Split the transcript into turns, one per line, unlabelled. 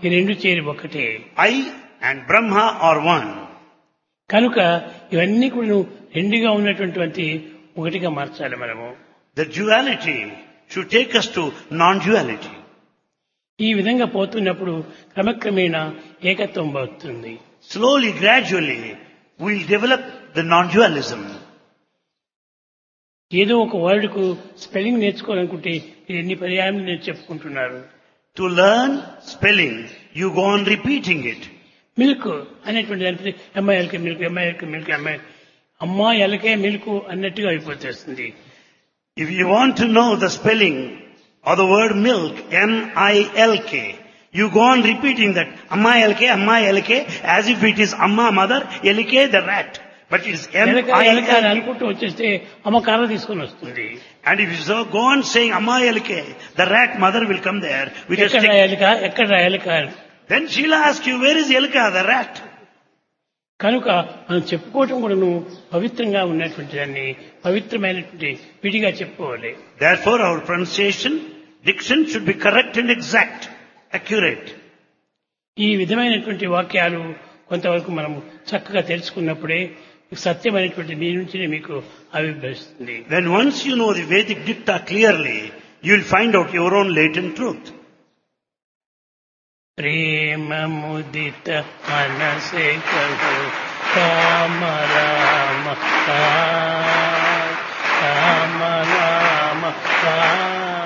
ఈ రెండు చేరి ఒకటే
I and Brahma are one.
కనుక ఇవన్నీ కూడా నువ్వు రెండుగా ఉన్నటువంటి ఒకటిగా మార్చాలి మనము
The duality should take us to non-duality.
ఈ విధంగా పోతున్నప్పుడు క్రమక్రమేణా ఏకత్వం అవుతుంది
Slowly, gradually, we'll develop the non-dualism.
ఏదో ఒక వర్డ్ కు స్పెల్లింగ్ నేర్చుకోవాలనుకుంటే ఇది ఎన్ని పర్యాయం నేను చెప్పుకుంటున్నారు
To learn spelling, you go on repeating it.
Milk అనేటువంటి దానికి అమ్మాయిలకి మిల్క్ అమ్మాయిలకి మిల్క్ అమ్మాయి అమ్మాయిలకే మిల్క్ అన్నట్టుగా అయిపోతేస్తుంది
If you want to know the spelling of the word milk, M-I-L-K, you go on repeating that Amma L-K, Amma L-K, as if it is Amma mother, L-K the rat. But it is
ఎలక ఎలక అని
M-I-L-K.
అనుకుంటూ వచ్చేస్తే అమ్మ కర్ర తీసుకొని వస్తుంది
And if you so go on saying Amma L-K, the rat mother will come there with a
ఎక్కడ
stick.
ఎలక ఎక్కడ ఎలక
Then she'll ask you, where is L-K, the rat?
కనుక మనం చెప్పుకోవటం కూడాను పవిత్రంగా ఉన్నటువంటి దాన్ని పవిత్రమైనటువంటి విడిగా చెప్పుకోవాలి
Therefore our pronunciation, diction should be correct and exact, accurate.
ఈ విధమైనటువంటి వాక్యాలు కొంతవరకు మనం చక్కగా తెలుసుకున్నప్పుడే సత్యమైనటువంటి మీ నుంచి మీకు ఆవిర్భవిస్తుంది
When once you know the Vedic dicta clearly, you will find out your own latent truth.
ప్రేమ ముదిత మనసే కహో రామ రామ రామ రామ రామ